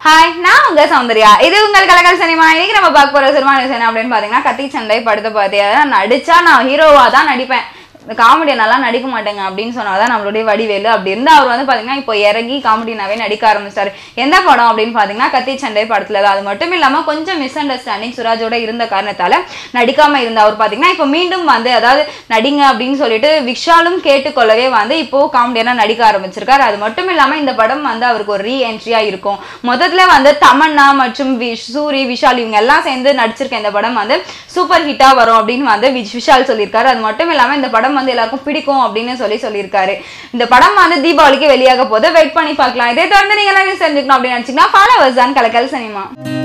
hi நான் உங்க சௌந்தர்யா இது உங்கள் கலக்கல் சினிமா இன்னைக்கு நம்ம பார்க்க போற சினிமா நியூஸ் என்ன அப்படின்னு பாத்தீங்கன்னா கத்தி சண்டை படத்தை பார்த்து அதாவது நடிச்சா நான் ஹீரோவா தான் நடிப்பேன் இந்த காமெடியை நல்லா நடிக்க மாட்டேங்க அப்படின்னு சொன்னாதான் நம்மளுடைய வடிவேலு அப்படி இருந்து அவர் வந்து பாத்தீங்கன்னா இப்போ இறங்கி காமெடினாவே நடிக்க ஆரம்பிச்சிட்டாரு எந்த படம் அப்படின்னு பாத்தீங்கன்னா கத்தி சண்டை படத்துல தான் அது மட்டும் இல்லாம கொஞ்சம் மிஸ் அண்டர்ஸ்டாண்டிங் சுராஜோட இருந்த காரணத்தால நடிக்காம இருந்த அவர் பாத்தீங்கன்னா இப்போ மீண்டும் வந்து அதாவது நடிங்க அப்படின்னு சொல்லிட்டு விஷாலும் கேட்டுக்கொள்ளவே வந்து இப்போ காமெடியான நடிக்க ஆரம்பிச்சிருக்காரு அது மட்டும் இல்லாம இந்த படம் வந்து அவருக்கு ஒரு ரீ என்ட்ரியா இருக்கும் முதல்ல வந்து தமன்னா மற்றும் விஷ் சூரி விஷால் இவங்க எல்லாம் சேர்ந்து நடிச்சிருக்க இந்த படம் வந்து சூப்பர் ஹிட்டா வரும் அப்படின்னு வந்து விஷ்- விஷால் சொல்லியிருக்காரு அது மட்டும் இல்லாம இந்த படம் வந்து எல்லாருக்கும் பிடிக்கும் அப்படின்னு சொல்லி சொல்லியிருக்காரு இந்த படம் வந்து தீபாவளிக்கு வெளியாக போது வெயிட் பண்ணி பார்க்கலாம் இதே தொடர்ந்து நீங்க எல்லாம் news தெரிஞ்சுக்கணும் அப்படின்னு நினைச்சீங்கன்னா ஃபாலோவர்ஸ் தான் கலக்கல் சினிமா